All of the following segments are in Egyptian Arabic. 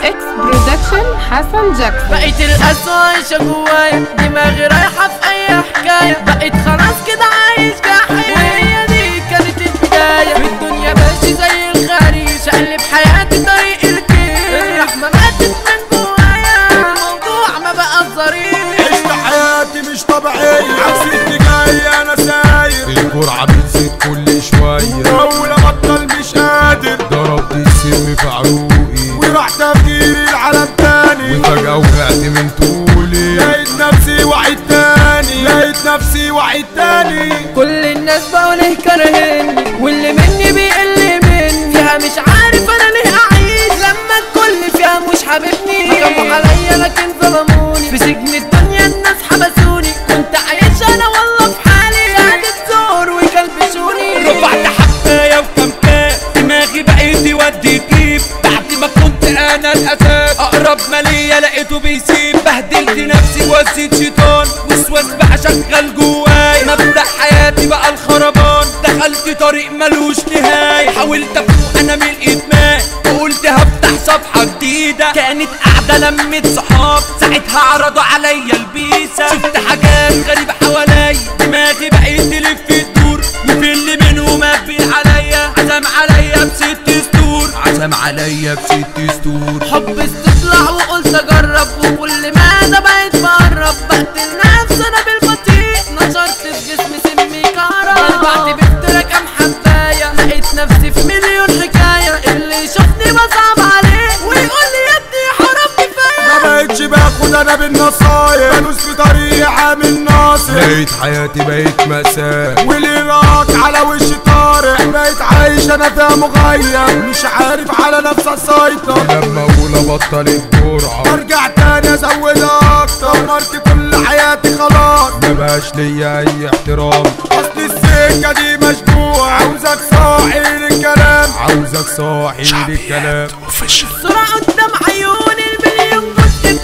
اكس برودكشن حسن جاكسون بقيت القسوة عايشة جوايا دماغي رايحة في أي حكاية بقيت خلاص كده عايش جحيم وهي دي كانت البداية في الدنيا ماشي زي الخريف شقلب حياتي طريق الكيف الرحمة ماتت من جوايا الموضوع ما بقى ظريف عشت حياتي مش طبيعية عكس اللي جاي انا ساير الجرعة بتزيد كل شوية اول ابطل مش قادر ضربت السم في عروقي وراح تفكيري العالم تاني وفجأة وقعت من طولي لقيت نفسي وعيد تاني لقيت نفسي وعيد تاني كل الناس بقوا ليه كارهيني واللي مني بيقل مني فيها مش عارف انا ليه اعيش لما الكل فيها مش حاببني حكموا عليا لكن ظلموني في سجن الدنيا الناس حبسوني كنت عايش انا والله في حالي شهادة زور ويكلبشوني رفعت حباية وكمكات دماغي بقيت يودي تجيب بعد ما كنت انا الاساس اقرب ما ليا لقيته بيسيب بهدلت نفسي وزيت شيطان وسواس بقى شغال جواي مبدأ حياتي بقى الخربان دخلت طريق ملوش نهاية حاولت افوق انا من الادمان وقلت هفتح صفحة جديدة كانت قاعدة لمة صحاب ساعتها عرضوا عليا البيسة شفت حاجات غريبة حواليا دماغي بقيت تلف تدور وفي اللي منهم قبل عليا عزم عليا بست سطور عزم عليا بست سطور حب استطلع وقلت اجرب وكل ما انا بقيت بقرب بقتل نفسي انا بالبطيء نشرت في جسمي سمي كهرب بعد بفترة كام حباية لقيت نفسي في مليون حكاية اللي يشوفني بصعب عليه ويقول لي يا ابني حرام ما كفاية بقتش باخد انا بالنصايح بدوس في طريق عامل ناصر لقيت حياتي بقيت مأساة والإراق على وش طارق بقيت عايش انا فيها مغيب مش عارف على نفسي اسيطر لما اقول ابطل الجرعة ارجع تاني ازود اكتر دمرت كل حياتي خلاص ما بقاش ليا اي احترام اصل السكه دي مشبوع عاوزك صاحي للكلام عاوزك صاحي للكلام صورة قدام عيوني المليون جزء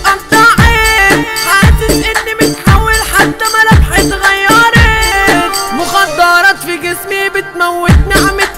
اتقطعت حاسس اني متحول حتى ملامحي اتغيرت مخدرات في جسمي بتموت نعمة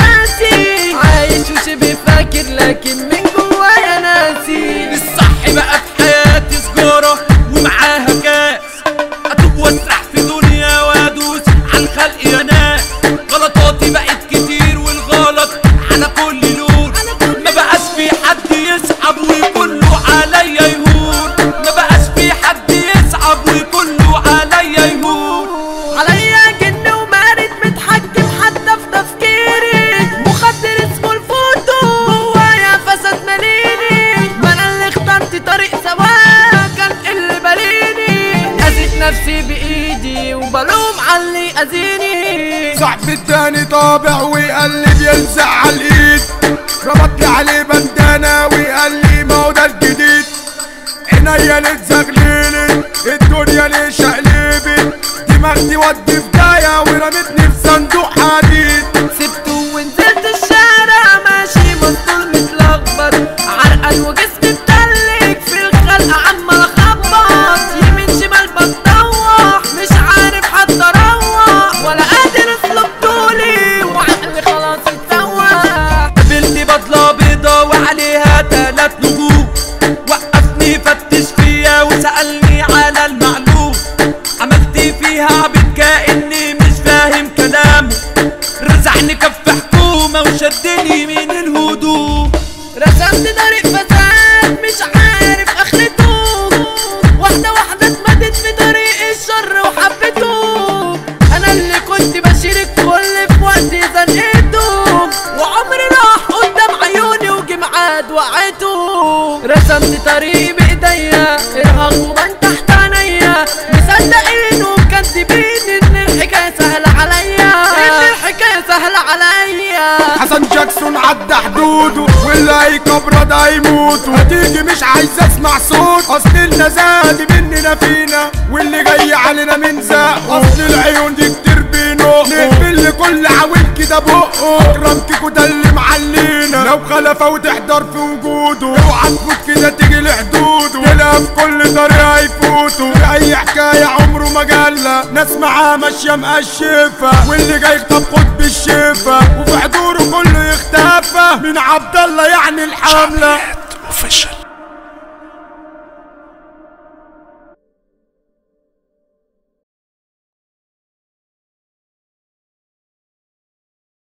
احساسي عايش وشبه فاكر لكن من جوايا ناسي الصح بقى في حياتي سجارة ومعاها كاس اتوب واسرح في دنيا وادوس على الخلق يا ناس غلطاتي بقت كتير والغلط على كل لون ما بقاش في حد يصعب وكله عليا يهون ما بقاش في حد يصعب وكله عليا يهون عليا جن ومارد متحكم حتى في تفكيري مخدر اسمه الفوتو جوايا فساد ماليني ما انا اللي اخترت طريق سواء كان اللي باليني اذيت نفسي بايدي وبلوم على اللي اذيني صاحبي التاني طابع ويقلب يلزق على الايد ربط لي عليه بندانه وقال لي ما هو ده الجديد عينيا ليه اتزغللت الدنيا ليه شقلبت دماغتي ودي في دايه ورمتني في صندوق حديد سبته ونزلت الشارع ماشي مسطول متلخبط عرقان وجسمي متلج في الخلق عمال اخبط يمين شمال بتطوح مش عارف حتى اروح ولا قادر اسلك طولي وعقلي خلاص اتسوح قابلت بطلة بيضة وعليها تلات نجوم وقفني فتش فيا وسألني على المعلوم عملت فيها عبد كأني مش فاهم كلامه رزعني كف حكومة وشدني من الهدوء رسمت طريق فساد مش عارف اخرته واحدة واحدة اتمدت في طريق الشر وحبته انا اللي كنت بشيل الكل في وقت زنقته وعمري راح قدام عيوني وجي ميعاد وقعته رسمت طريق بايديا ارهاق وبان تحت عينيا مصدقين ومكذبين ان الحكاية سهلة عليا ان الحكاية سهلة عليا حسن جاكسون عدى حدوده واللي هيكبر ده هيموت هتيجي مش عايز اسمع صوت اصل النزاد مننا فينا واللي جاي علينا من زق اصل العيون دي كتير بينقوا نقفل لكل عويل كده بقه اكرمتكوا ده اللي معلينا لو خلفه وتحضر في وجوده اوعى تفوت كده تيجي لحدوده تلاقي في كل طريق هيفوتوا في اي حكايه عمره ما جالة ناس معاه ماشيه مقشفه واللي جاي يخطب خد بالشفا وفي حضوره كله يختفى من عبد الله يعني الحمله اوفيشال